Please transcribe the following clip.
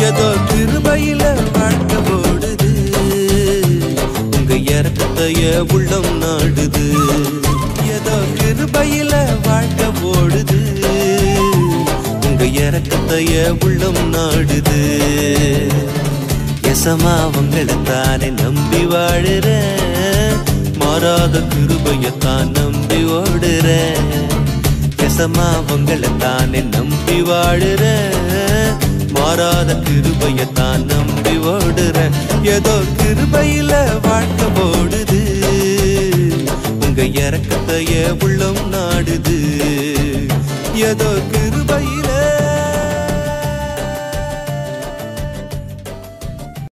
ஏதோ கிருபையில வாழ்க்கை ஓடுது உங்க இறக்கத்தைய உள்ளம் நாடுது ஏதோ கிருபையில வாழ்க்கை ஓடுது உங்க இறக்கத்தைய உள்ளம் நாடுது எசமா அவங்களை தானே நம்பி வாழுறேன் மாறாத கிருபையத்தான் நம்பி ஓடுறேன் எசமா அவங்களை தானே நம்பி வாழுறேன் மாறாத கிருபையத்தான் நம்பி ஓடுறேன் ஏதோ கிருபையில வாழ்க்கை ஓடுது உங்க இறக்கத்தைய உள்ளம் நாடுது ஏதோ கிருபையில